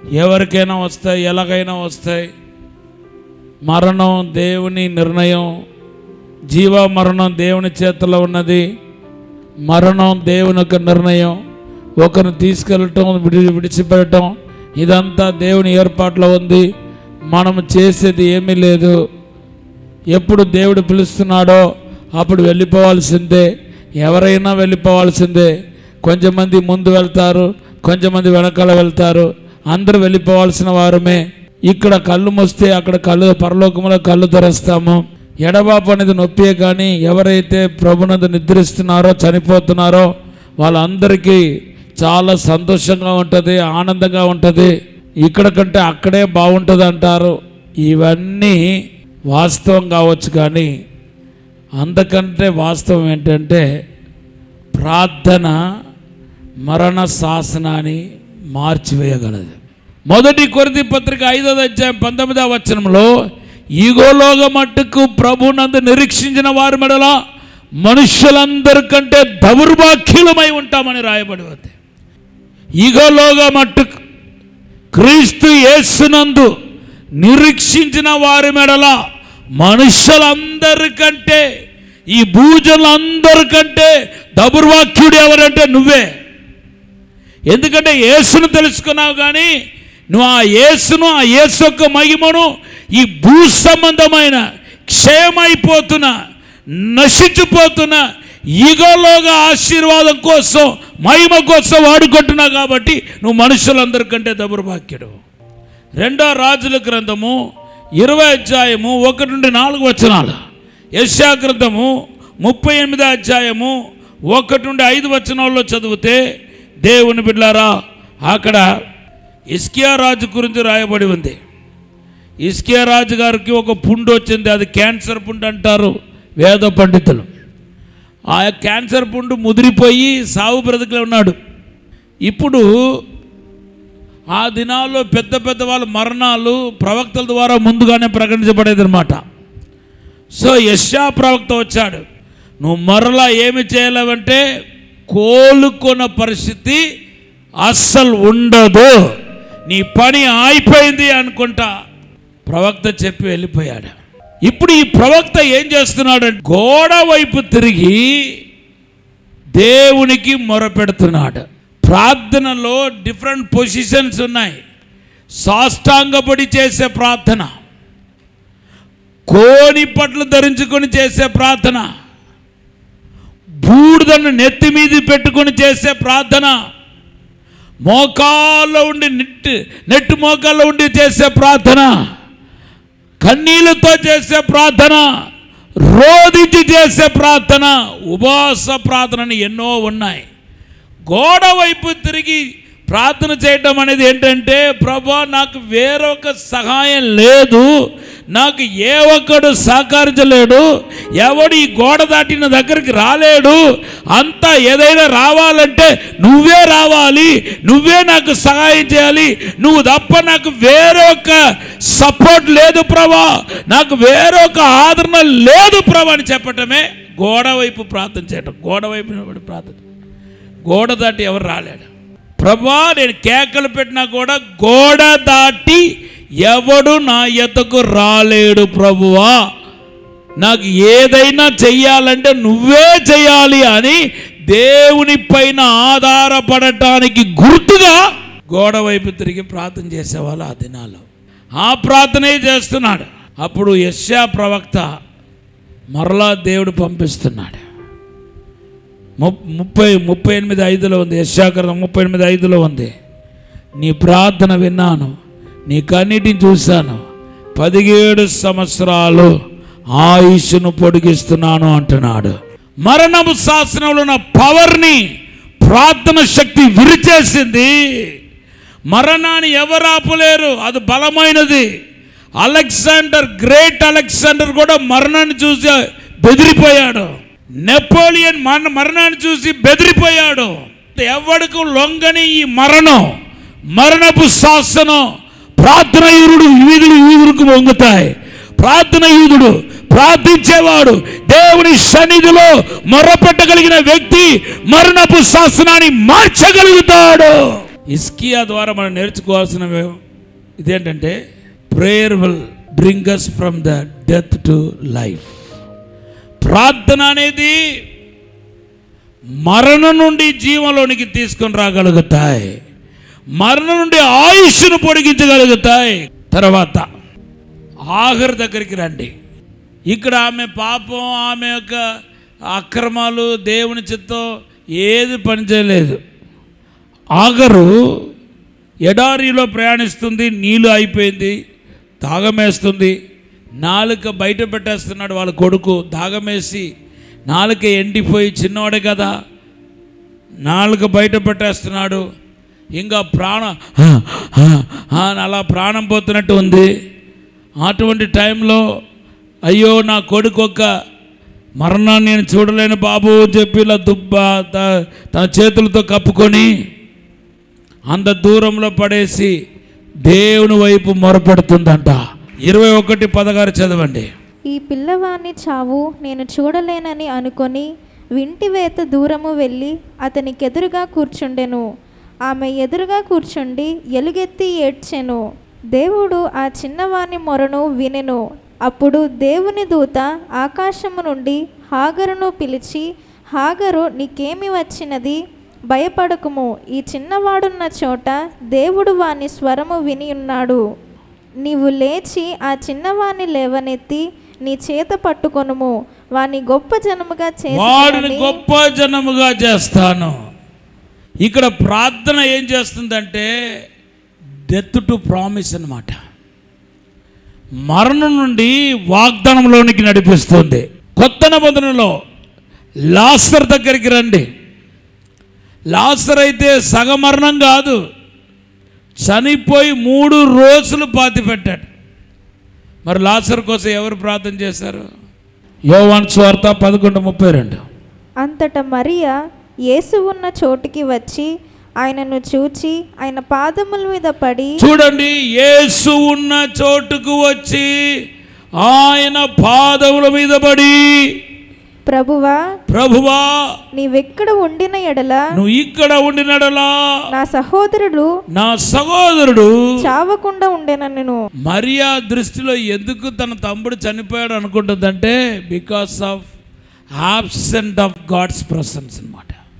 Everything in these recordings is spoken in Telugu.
ఎవరికైనా వస్తాయి ఎలాగైనా వస్తాయి మరణం దేవుని నిర్ణయం జీవ మరణం దేవుని చేతిలో ఉన్నది మరణం దేవుని యొక్క నిర్ణయం ఒకరిని తీసుకెళ్ళటం విడి విడిచిపెట్టడం ఇదంతా దేవుని ఏర్పాట్లో ఉంది మనం చేసేది ఏమీ లేదు ఎప్పుడు దేవుడు పిలుస్తున్నాడో అప్పుడు వెళ్ళిపోవాల్సిందే ఎవరైనా వెళ్ళిపోవాల్సిందే కొంచెమంది ముందు వెళ్తారు కొంచెమంది వెనకాల వెళ్తారు అందరూ వెళ్ళిపోవాల్సిన వారమే ఇక్కడ కళ్ళు మూస్తే అక్కడ కళ్ళు పరలోకంలో కళ్ళు తెరుస్తాము ఎడబాపు అనేది నొప్పే కానీ ఎవరైతే ప్రభునందు నిద్రిస్తున్నారో చనిపోతున్నారో వాళ్ళందరికీ చాలా సంతోషంగా ఉంటుంది ఆనందంగా ఉంటుంది ఇక్కడ కంటే అక్కడే బాగుంటుంది అంటారు ఇవన్నీ వాస్తవం కావచ్చు కానీ అంతకంటే వాస్తవం ఏంటంటే ప్రార్థన మరణ శాసనాన్ని మార్చివేయగలదు మొదటి కొరిది పత్రిక ఐదవ అధ్యాయం పంతొమ్మిదవ వచనంలో ఈగోలోగ మట్టుకు ప్రభునందు నిరీక్షించిన వారి మెడల మనుషులందరికంటే దౌర్భాగ్యులమై ఉంటామని రాయబడి ఉంది ఈగోలోగా మట్టుకు క్రీస్తు యేసునందు నిరీక్షించిన వారి మెడల మనుషులందరికంటే ఈ భూజనులందరికంటే దౌర్వాక్యుడు ఎవరంటే నువ్వే ఎందుకంటే యేసును తెలుసుకున్నావు కానీ నువ్వు ఆ యేసును ఆ యేసు యొక్క మహిమను ఈ భూ సంబంధమైన క్షయమైపోతున్న నశించిపోతున్న ఈగోలోగా ఆశీర్వాదం కోసం మహిమ కోసం వాడుకుంటున్నావు కాబట్టి నువ్వు మనుషులందరికంటే దౌర్భాగ్యుడు రెండో రాజుల గ్రంథము ఇరవై అధ్యాయము ఒకటి నుండి నాలుగు వచనాలు యశా గ్రంథము ముప్పై ఎనిమిదో అధ్యాయము ఒకటి నుండి ఐదు వచనాల్లో చదివితే దేవుని బిడ్డారా అక్కడ ఇస్కియా రాజు గురించి రాయబడి ఉంది ఇస్కియా రాజు గారికి ఒక పుండు వచ్చింది అది క్యాన్సర్ పుండు అంటారు వేద పండితులు ఆ క్యాన్సర్ పుండు ముదిరిపోయి సాగు బ్రతికలో ఉన్నాడు ఇప్పుడు ఆ దినాల్లో పెద్ద పెద్ద వాళ్ళ మరణాలు ప్రవక్తల ద్వారా ముందుగానే ప్రకటించబడేది అనమాట సో యశా ప్రవక్త వచ్చాడు నువ్వు మరలా ఏమి చేయలేవంటే కోలుకున్న పరిస్థితి అస్సలు ఉండదు నీ పని అయిపోయింది అనుకుంటా ప్రవక్త చెప్పి వెళ్ళిపోయాడు ఇప్పుడు ఈ ప్రవక్త ఏం చేస్తున్నాడు గోడ వైపు తిరిగి దేవునికి మొరపెడుతున్నాడు ప్రార్థనలో డిఫరెంట్ పొజిషన్స్ ఉన్నాయి సాష్టాంగపడి చేసే ప్రార్థన కోని పట్లు ధరించుకొని చేసే ప్రార్థన బూడిదను నెత్తి మీద పెట్టుకొని చేసే ప్రార్థన మోకాల్లో ఉండి నెట్టు నెట్టు మోకాల్లో ఉండి చేసే ప్రార్థన కన్నీళ్ళతో చేసే ప్రార్థన రోధించి చేసే ప్రార్థన ఉపవాస ప్రార్థనని ఎన్నో ఉన్నాయి గోడ వైపు తిరిగి ప్రార్థన చేయటం అనేది ఏంటంటే ప్రభా నాకు వేరొక సహాయం లేదు నాకు ఏ ఒక్కడు సహకరించలేడు ఎవడు ఈ గోడ దాటిన దగ్గరికి రాలేడు అంతా ఏదైనా రావాలంటే నువ్వే రావాలి నువ్వే నాకు సహాయం చేయాలి నువ్వు తప్ప నాకు వేరొక సపోర్ట్ లేదు ప్రభా నాకు వేరొక ఆదరణ లేదు ప్రభా అని చెప్పటమే గోడ వైపు ప్రార్థన చేయటం గోడ వైపు నిలబడి ప్రార్థన గోడ దాటి ఎవరు రాలేడు ప్రభా నేను కేకలు పెట్టినా కూడా గోడ దాటి ఎవడు నా ఎద్దకు రాలేడు ప్రభువా నాకు ఏదైనా చెయ్యాలంటే నువ్వే చెయ్యాలి అని దేవుని పైన ఆధారపడటానికి గుర్తుగా గోడ వైపు తిరిగి ప్రార్థన చేసేవాళ్ళు ఆ దినాల్లో ఆ ప్రార్థనే చేస్తున్నాడు అప్పుడు యశ్యా ప్రవక్త మరలా దేవుడు పంపిస్తున్నాడు ము- ముప్పై ముప్పై ఎనిమిది ఐదులో ఉంది యశాకరణం ముప్పై ఎనిమిది ఐదులో ఉంది నీ ప్రార్థన విన్నాను నీ కన్నిటిని చూశాను పదిహేడు సంవత్సరాలు ఆయుష్ను పొడిగిస్తున్నాను అంటున్నాడు మరణము శాసనంలో ఉన్న పవర్ని ప్రార్థన శక్తి విరిచేసింది మరణాన్ని ఎవరు ఆపలేరు అది బలమైనది అలెగ్జాండర్ గ్రేట్ అలెగ్జాండర్ కూడా మరణాన్ని చూసి బెదిరిపోయాడు నెపోలియన్ మరణ మరణాన్ని చూసి బెదిరిపోయాడు ఎవడికి లొంగని ఈ మరణం మరణపు శాసనం ప్రార్థన యూరుడు వీధులు వీధులకు వంగుతాయి ప్రార్థన యూదుడు ప్రార్థించేవాడు దేవుని సన్నిధిలో మొర్రపెట్టగలిగిన వ్యక్తి మరణపు శాసనాన్ని మార్చగలుగుతాడు ఇస్కియా ద్వారా మనం నేర్చుకోవాల్సిన ఇదేంటంటే prayer will bring us from the death to life ప్రార్థన అనేది మరణం నుండి జీవంలోనికి తీసుకొని రాగలుగుతాయి మరణం నుండి ఆయుష్ను పొడిగించగలుగుతాయి తర్వాత ఆఖరి దగ్గరికి రండి ఇక్కడ ఆమె పాపం ఆమె యొక్క అక్రమాలు దేవుని చిత్తం ఏది పనిచేయలేదు ఆగరు ఎడారిలో ప్రయాణిస్తుంది నీళ్ళు అయిపోయింది దాగమేస్తుంది నాలుక బయట పెట్టేస్తున్నాడు వాళ్ళ కొడుకు దాగమేసి నాలుక ఎండిపోయి చిన్నవాడే కదా నాలుక బయట పెట్టేస్తున్నాడు ఇంకా ప్రాణం "హా, హా, హా" అని అలా ప్రాణం పోతున్నట్టు ఉంది అటువంటి టైంలో అయ్యో నా కొడుకు ఒక మరణాన్ని నేను చూడలేను బాబు అని చెప్పి ఇలా దుబ్బ త- తన చేతులతో కప్పుకొని అంత దూరంలో పడేసి దేవుని వైపు మొరపెడుతుందంట ఇరవై ఒకటి పదహారు చదవండి ఈ పిల్లవాని చావు నేను చూడలేనని అనుకొని వింటివేత దూరము వెళ్ళి అతనికెదురుగా కూర్చుండెను ఆమె ఎదురుగా కూర్చుండి ఎలుగెత్తి ఏడ్చెను దేవుడు ఆ చిన్నవాని మొరను వినెను అప్పుడు దేవుని దూత ఆకాశము నుండి హాగరును పిలిచి హాగరు నీకేమి వచ్చినది భయపడకుము ఈ చిన్నవాడున్న చోట దేవుడు వాని స్వరము విని ఉన్నాడు నీవు లేచి ఆ చిన్నవాణ్ణి లేవనెత్తి నీ చేత పట్టుకొనుము వాని గొప్ప జనముగా వాడిని చేసి గొప్ప జనముగా చేస్తాను ఇక్కడ ప్రార్థన ఏం చేస్తుందంటే డెత్ టు ప్రామిస్ అన్నమాట మరణం నుండి వాగ్దానంలోనికి నడిపిస్తుంది కొత్త నిబంధనలో లాసర్ దగ్గరికి రండి లాసర్ అయితే సగమరణం కాదు చనిపోయి మూడు రోజులు పాతి పెట్టాడు మరి లాసర్ కోసం ఎవరు ప్రార్థన చేశారు యోవాన్ స్వార్త పదకొండు ముప్పై రెండు అంతట మరియా యేసు ఉన్న చోటికి వచ్చి ఆయనను చూచి ఆయన పాదముల మీద పడి చూడండి యేసు ఉన్న చోటుకు వచ్చి ఆయన పాదముల మీద పడి ప్రభువా ప్రభువా నీవెక్కడ ఉండిన ఎడల నువ్వు ఇక్కడ ఉండినడలా నా సహోదరుడు నా సహోదరుడు చావకుండా ఉండేనన్ను మరియా దృష్టిలో ఎందుకు తన తమ్ముడు చనిపోయాడు అనుకుంటుందంటే because of absent of God's presence అన్నమాట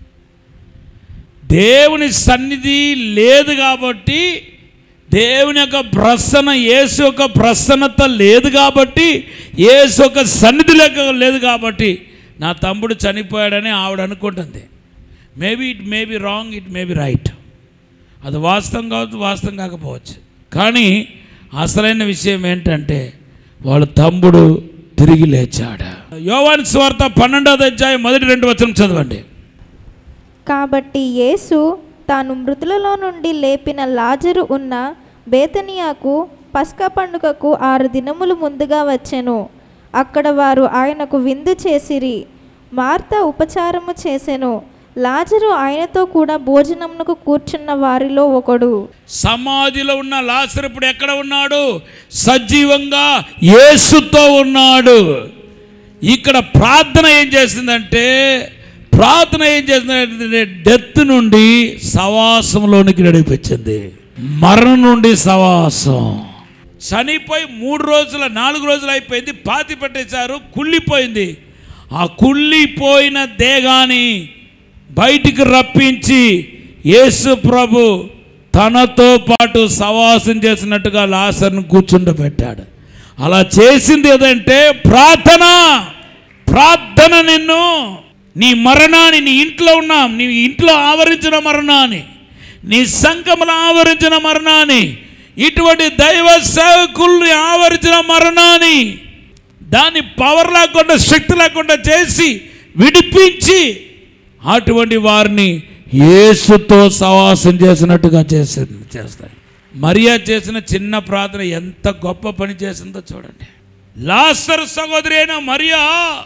దేవుని సన్నిధి లేదు కాబట్టి దేవుని యొక్క ప్రసన్న యేసు యొక్క ప్రసన్నత లేదు కాబట్టి యేసు యొక్క సన్నిధి లేక లేదు కాబట్టి నా తమ్ముడు చనిపోయాడని ఆవిడ అనుకుంటుంది maybe it may be wrong it may be right అది వాస్తవం కావచ్చు వాస్తవం కాకపోవచ్చు కానీ అసలైన విషయం ఏంటంటే వాళ్ళ తమ్ముడు తిరిగి లేచాడు యోవాని స్వార్త పన్నెండవ అధ్యాయం మొదటి రెండు వచనం చదవండి కాబట్టి యేసు తాను మృతులలో నుండి లేపిన లాజరు ఉన్న బేతనియాకు పస్కా పండుగకు ఆరు దినములు ముందుగా వచ్చెను అక్కడ వారు ఆయనకు విందు చేసిరి మార్త ఉపచారము చేసెను లాజరు ఆయనతో కూడా భోజనమునకు కూర్చున్న వారిలో ఒకడు సమాధిలో ఉన్న లాసరు ఇప్పుడు ఎక్కడ ఉన్నాడు సజీవంగా యేసుతో ఉన్నాడు ఇక్కడ ప్రార్థన ఏం చేసిందంటే ప్రార్థన ఏం చేసిందంటే డెత్ నుండి సవాసంలోనికి నడిపించింది మరణం నుండి సవాసం చనిపోయి మూడు రోజుల నాలుగు రోజులు అయిపోయింది పాతి పెట్టేశారు కుళ్ళిపోయింది ఆ కుళ్ళిపోయిన దేగాని బయటికి రప్పించి యేసు ప్రభు తనతో పాటు సవాసం చేసినట్టుగా లాసర్ను కూర్చుండబెట్టాడు అలా చేసింది ఏదంటే ప్రార్థన ప్రార్థన నిన్ను నీ మరణాన్ని నీ ఇంట్లో ఉన్న నీ ఇంట్లో ఆవరించిన మరణాన్ని నీ సంఘములు ఆవరించిన మరణాన్ని ఇటువంటి దైవ సేవకుల్ని ఆవరించిన మరణాన్ని దాన్ని పవర్ లేకుండా శక్తి లేకుండా చేసి విడిపించి అటువంటి వారిని యేసుతో సవాసం చేసినట్టుగా చేసింది చేస్తాయి మరియా చేసిన చిన్న ప్రార్థన ఎంత గొప్ప పని చేసిందో చూడండి లాసర్ సహోదరి అయిన మరియా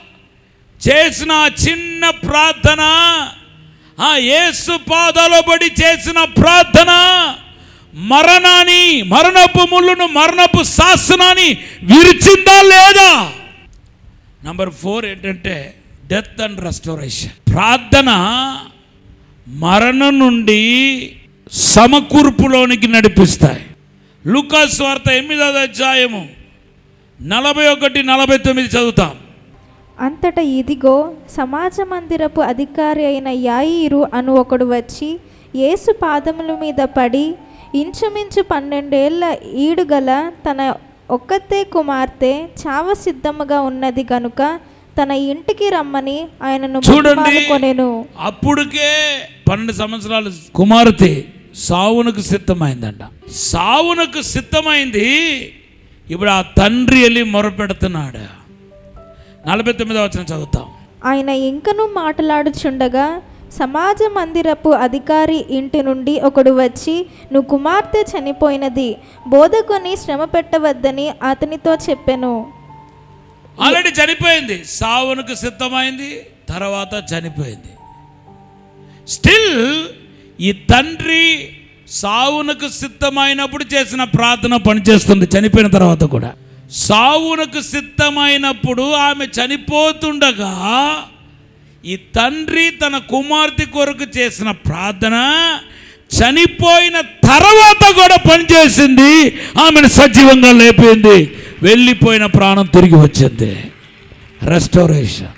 చేసిన ఆ చిన్న ప్రార్థన ఆ యేసు పాదాలో పడి చేసిన ప్రార్థన మరణాన్ని మరణపు ముళ్ళును మరణపు శాసనాన్ని విరిచిందా లేదా నంబర్ ఫోర్ ఏంటంటే డెత్ అండ్ రెస్టోరేషన్ ప్రార్థన మరణం నుండి సమకూర్పులోనికి నడిపిస్తాయి లుకాస్ వార్త ఎనిమిదవ అధ్యాయము నలభై ఒకటి నలభై తొమ్మిది చదువుతాం అంతట ఇదిగో సమాజ మందిరపు అధికారి అయిన యాయిరు అను ఒకడు వచ్చి యేసు పాదముల మీద పడి ఇంచుమించు పన్నెండేళ్ల ఈడుగల తన ఒక్కతే కుమార్తె చావ సిద్ధముగా ఉన్నది గనుక తన ఇంటికి రమ్మని ఆయనను చూడండి కొనెను అప్పుడుకే పన్నెండు సంవత్సరాల కుమార్తె సావునకు సిద్ధమైందంట సావునకు సిద్ధమైంది ఇప్పుడు ఆ తండ్రి వెళ్ళి మొరపెడుతున్నాడు నలభై తొమ్మిదో వచ్చిన చదువుతాం ఆయన ఇంకను మాట్లాడుచుండగా సమాజ మందిరపు అధికారి ఇంటి నుండి ఒకడు వచ్చి నువ్వు కుమార్తె చనిపోయినది బోధకుని శ్రమ పెట్టవద్దని అతనితో చెప్పెను ఆల్రెడీ చనిపోయింది సావునకు సిద్ధమైంది తర్వాత చనిపోయింది స్టిల్ ఈ తండ్రి సావునకు సిద్ధమైనప్పుడు చేసిన ప్రార్థన పనిచేస్తుంది చనిపోయిన తర్వాత కూడా సావునకు సిద్ధమైనప్పుడు ఆమె చనిపోతుండగా ఈ తండ్రి తన కుమార్తె కొరకు చేసిన ప్రార్థన చనిపోయిన తర్వాత కూడా పనిచేసింది ఆమెను సజీవంగా లేపింది వెళ్ళిపోయిన ప్రాణం తిరిగి వచ్చింది రెస్టోరేషన్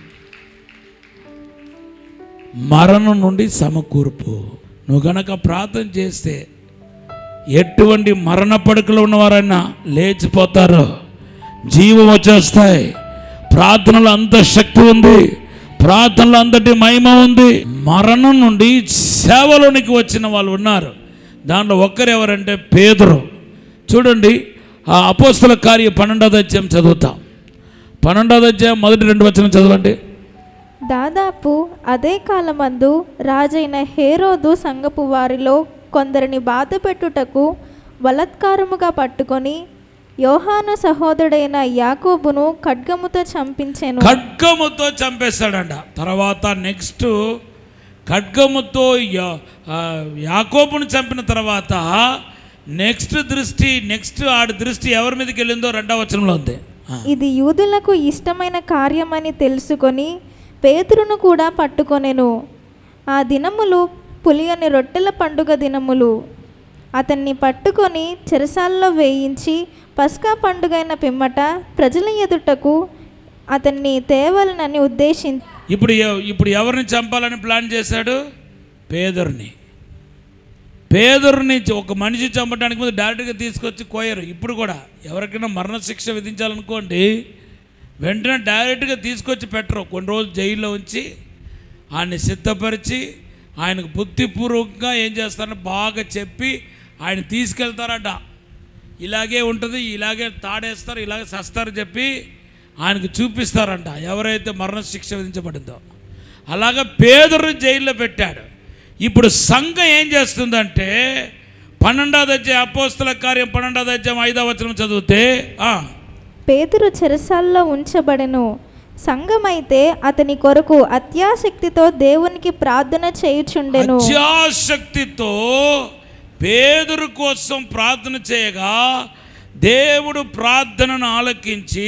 మరణం నుండి సమకూర్పు నువ్వు గనక ప్రార్థన చేస్తే ఎటువంటి మరణ పడుకలో ఉన్నవారైనా లేచిపోతారు జీవం వచ్చేస్తాయి ప్రార్థనలో అంత శక్తి ఉంది ప్రార్థనలో అంతటి మహిమ ఉంది మరణం నుండి సేవలోనికి వచ్చిన వాళ్ళు ఉన్నారు దాంట్లో ఒక్కరు ఎవరంటే పేదరు చూడండి ఆ అపోస్తుల కార్య పన్నెండవ అధ్యాయం చదువుతాం పన్నెండవ అధ్యాయం మొదటి రెండు వచనం చదవండి దాదాపు అదే కాలమందు రాజైన హేరోదు సంగపు వారిలో కొందరిని బాధపెట్టుటకు బలత్కారముగా పట్టుకొని యోహాను సహోదరుడైన యాకోబును ఖడ్గముతో చంపించెను ఖడ్గముతో చంపేస్తాడంట తర్వాత నెక్స్ట్ ఖడ్గముతో యా- ఆ, యాకోబును చంపిన తర్వాత నెక్స్ట్ దృష్టి నెక్స్ట్ ఆడి దృష్టి ఎవరి మీదకి వెళ్ళిందో రెండవ వచనంలో ఉంది ఆ. ఇది యూదులకు ఇష్టమైన కార్యమని తెలుసుకొని పేతురును కూడా పట్టుకొనెను ఆ దినములు పులియని రొట్టెల పండుగ దినములు అతన్ని పట్టుకొని చెరసాల్లో వేయించి పస్కా పండుగైన పిమ్మట ప్రజల ఎదుటకు అతన్ని తేవలనని ఉద్దేశించి ఇప్పుడు ఎవ- ఇప్పుడు ఎవరిని చంపాలని ప్లాన్ చేశాడు పేదరుని పేదరుని చ- ఒక మనిషి చంపడానికి ముందు డైరెక్ట్గా తీసుకొచ్చి కోయరు ఇప్పుడు కూడా ఎవరికైనా మరణశిక్ష విధించాలనుకోండి వెంటనే డైరెక్ట్గా తీసుకొచ్చి పెట్టరు కొన్ని రోజులు జైల్లో ఉంచి ఆయన్ని సిద్ధపరిచి ఆయనకు బుద్ధిపూర్వకంగా ఏం చేస్తారని బాగా చెప్పి ఆయన తీసుకెళ్తారట ఇలాగే ఉంటుంది ఇలాగే తాడేస్తారు ఇలాగే సస్తారు చెప్పి ఆయనకు చూపిస్తారంట ఎవరైతే మరణశిక్ష విధించబడిందో అలాగా పేదరుని జైల్లో పెట్టాడు ఇప్పుడు సంఘం ఏం చేస్తుందంటే పన్నెండవది అధ్యాయం అపోస్తుల కార్యం పన్నెండవది అధ్యాయం ఐదవ వచనం చదివితే ఆ, పేతురు చెరసాల్లో ఉంచబడెను సంఘమైతే అతని కొరకు అత్యాశక్తితో దేవునికి ప్రార్థన చేయుచుండెను అత్యాశక్తితో పేదరు కోసం ప్రార్థన చేయగా దేవుడు ప్రార్థనను ఆలకించి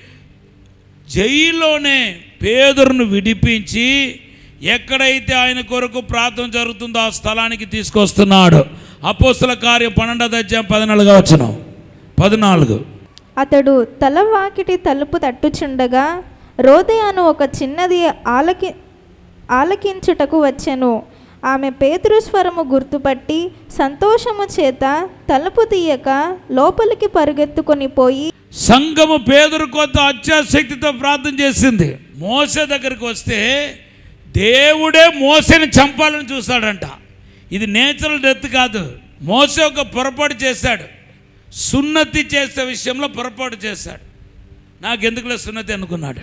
జైల్లోనే పేదరును విడిపించి ఎక్కడైతే ఆయన కొరకు ప్రార్థన జరుగుతుందో ఆ స్థలానికి తీసుకొస్తున్నాడు అపోస్తుల కార్యం పన్నెండవ అధ్యాయం పద్నాలుగు వచ్చిన పద్నాలుగు అతడు తలవాకిటి తలుపు తట్టుచుండగా రోదే అను ఒక చిన్నది ఆలకి ఆలకించుటకు వచ్చెను ఆమె పేతురు స్వరము గుర్తుపట్టి సంతోషము చేత తలుపు తీయక లోపలికి పరుగెత్తుకొని పోయి సంఘము పేదరు కొత్త అత్యాశక్తితో ప్రార్థన చేసింది మోసే దగ్గరికి వస్తే దేవుడే మోసని చంపాలని చూస్తాడంట ఇది నేచురల్ డెత్ కాదు మోసే ఒక పొరపాటు చేశాడు సున్నతి చేసే విషయంలో పొరపాటు చేశాడు నాకెందుకులే సున్నతి అనుకున్నాడు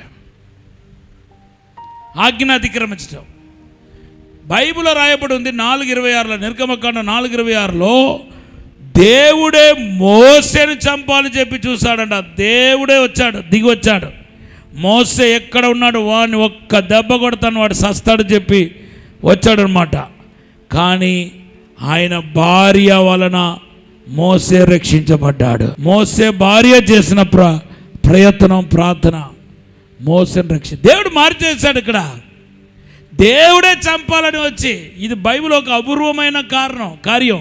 ఆజ్ఞ అతిక్రమించడం బైబిల్లో రాయబడి ఉంది నాలుగు ఇరవై ఆరులో నిర్గమకాండ నాలుగు ఇరవై ఆరులో దేవుడే మోసేని చంపాలని చెప్పి చూశాడంట దేవుడే వచ్చాడు దిగి వచ్చాడు మోసే ఎక్కడ ఉన్నాడు వాడిని ఒక్క దెబ్బ కొడతాను వాడు సస్తాడు చెప్పి వచ్చాడనమాట కానీ ఆయన భార్య వలన మోసే రక్షించబడ్డాడు మోసే భార్య చేసిన ప్ర ప్రయత్నం ప్రార్థన మోసేని రక్షి దేవుడు మార్చేశాడు ఇక్కడ దేవుడే చంపాలని వచ్చి ఇది బైబిల్ ఒక అపూర్వమైన కారణం కార్యం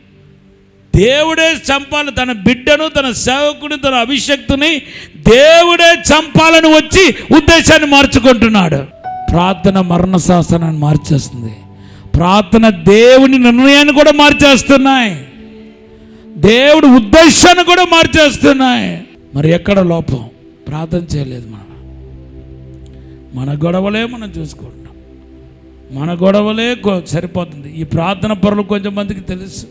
దేవుడే చంపాలి తన బిడ్డను తన సేవకుని తన అభిషక్తుని దేవుడే చంపాలని వచ్చి ఉద్దేశాన్ని మార్చుకుంటున్నాడు ప్రార్థన మరణ శాస్త్రాన్ని మార్చేస్తుంది ప్రార్థన దేవుని నిర్ణయాన్ని కూడా మార్చేస్తున్నాయి దేవుడి ఉద్దేశాన్ని కూడా మార్చేస్తున్నాయి మరి ఎక్కడ లోపం ప్రార్థన చేయలేదు మనం మన గొడవలే మనం చూసుకుంటాం మన గొడవలే గొ- సరిపోతుంది ఈ ప్రార్థన పరులు కొంచెం మందికి తెలుసు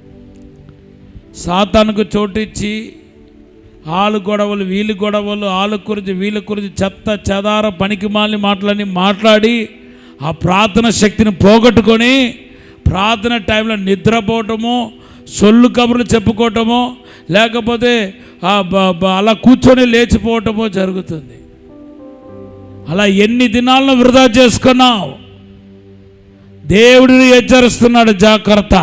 సాతానుకు చోటిచ్చి ఆలు గొడవలు వీళ్ళు గొడవలు ఆలు గురించి వీళ్ళ గురించి చెత్త చెదార పనికి మాలిన మాటలని మాట్లాడి ఆ ప్రార్థన శక్తిని పోగొట్టుకొని ప్రార్థన టైంలో నిద్రపోవటము సొల్లు కబుర్లు చెప్పుకోవటము లేకపోతే ఆ బ- బ- అలా కూర్చొని లేచిపోవటమో జరుగుతుంది అలా ఎన్ని దినాలను వృధా చేసుకున్నావు దేవుడిని హెచ్చరిస్తున్నాడు జాగ్రత్త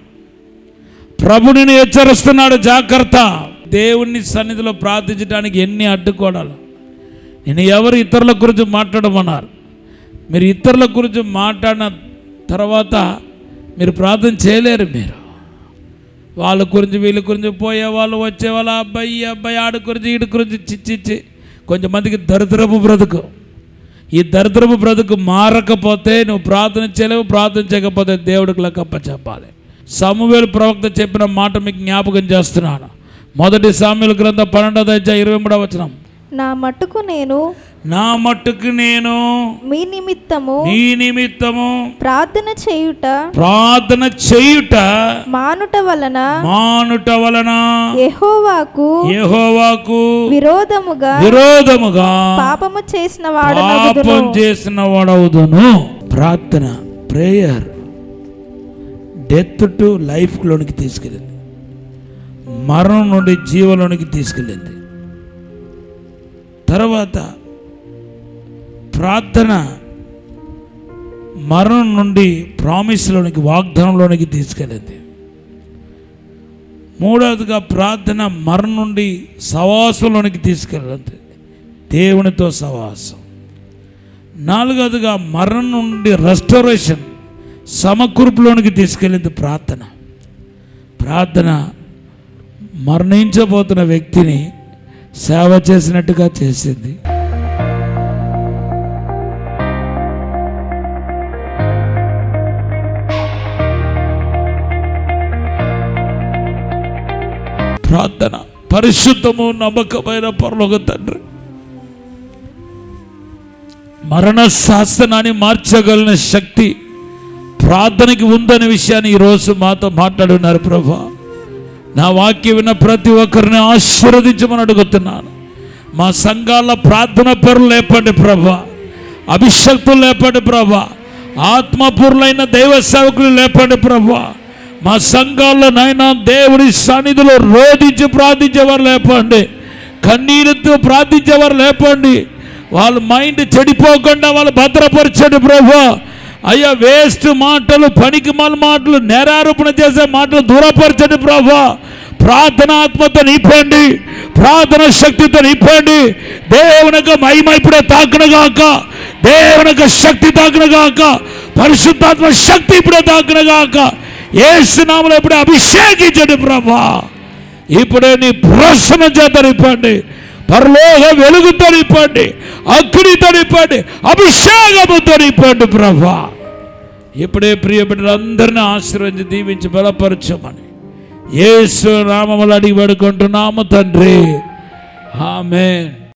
ప్రభుడిని హెచ్చరిస్తున్నాడు జాగ్రత్త దేవుని సన్నిధిలో ప్రార్థించడానికి ఎన్ని అడ్డుకోవడాలు నేను ఎవరు ఇతరుల గురించి మాట్లాడమన్నారు మీరు ఇతరుల గురించి మాట్లాడిన తర్వాత మీరు ప్రార్థన చేయలేరు మీరు వాళ్ళ గురించి వీళ్ళ గురించి పోయే వాళ్ళు వచ్చే వాళ్ళ అబ్బాయి ఈ అబ్బాయి ఆడి గురించి ఈడి గురించి చిచ్చిచ్చి కొంచెంమందికి దరిద్రపు బ్రతుకు ఈ దరిద్రపు బ్రతుకు మారకపోతే నువ్వు ప్రార్థన చేయలేవు ప్రార్థన చేయకపోతే దేవుడికి లెక్కప్ప చెప్పాలి సమూవేలు ప్రవక్త చెప్పిన మాట మీకు జ్ఞాపకం చేస్తున్నాను మొదటి సామ్యుల గ్రంథం పన్నెండవ అధ్యాయం ఇరవై మూడవ వచనం నా మట్టుకు నేను నా మట్టుకు నేను మీ నిమిత్తము నీ నిమిత్తము ప్రార్థన చేయుట ప్రార్థన చేయుట మానుట వలన మానుట వలన యెహోవాకు యెహోవాకు విరోధముగా విరోధముగా పాపము చేసిన పాపం వాడనగుదును చేసిన వాడవుదును ప్రార్థన ప్రేయర్ డెత్ టు లైఫ్లోనికి తీసుకెళ్ళింది మరణం నుండి జీవంలోనికి తీసుకెళ్ళింది తర్వాత ప్రార్థన మరణం నుండి ప్రామిస్లోనికి వాగ్దానంలోనికి తీసుకెళ్ళింది మూడవదిగా ప్రార్థన మరణం నుండి సవాసంలోనికి తీసుకెళ్ళింది దేవునితో సవాసం నాలుగవదిగా మరణం నుండి రెస్టోరేషన్ సమకూర్పులోనికి తీసుకెళ్ళింది ప్రార్థన ప్రార్థన మరణించబోతున్న వ్యక్తిని సేవ చేసినట్టుగా చేసింది ప్రార్థన పరిశుద్ధము నమ్మకమైన పరలోక తండ్రి మరణ శాస్త్రాన్ని మార్చగలిగిన శక్తి ప్రార్థనకి ఉందనే విషయాన్ని ఈరోజు మాతో మాట్లాడున్నారు ప్రభా నా వాక్యం విన్న ప్రతి ఒక్కరిని ఆశీర్వదించమని అడుగుతున్నాను మా సంఘాల ప్రార్థన పరులు లేపండి ప్రభా అభిషక్తులు లేపండి ప్రభా ఆత్మపూర్లైన దైవ సేవకులు లేపండి ప్రభా మా సంఘాల్లో నైనా దేవుడి సన్నిధిలో రోధించి ప్రార్థించేవారు లేపండి కన్నీరుతో ప్రార్థించేవారు లేపండి వాళ్ళ మైండ్ చెడిపోకుండా వాళ్ళు భద్రపరచండి ప్రభా అయ్యా వేస్ట్ మాటలు పనికి మాల మాటలు నేరారోపణ చేసే మాటలు దూరపరచండి ప్రభా ప్రార్థన ఆత్మతో నింపండి ప్రార్థన శక్తితో నింపండి దేవునికి మహిమ ఇప్పుడే తాకినగాక దేవునికి శక్తి తాకినగాక పరిశుద్ధాత్మ శక్తి ఇప్పుడే తాకినగాక ఏసునామలో ఇప్పుడే అభిషేకించండి ప్రభా ఇప్పుడే నీ ప్రశ్న చేత నింపండి పరలోక వెలుగుతో నింపండి అగ్నితో నింపండి అభిషేకముతో నింపండి ప్రభా ఇప్పుడే ప్రియ బిడ్డలందరినీ ఆశీర్వదించి దీవించి బలపరచమని యేసు నామములు అడిగి పడుకుంటున్నాము తండ్రి ఆమెన్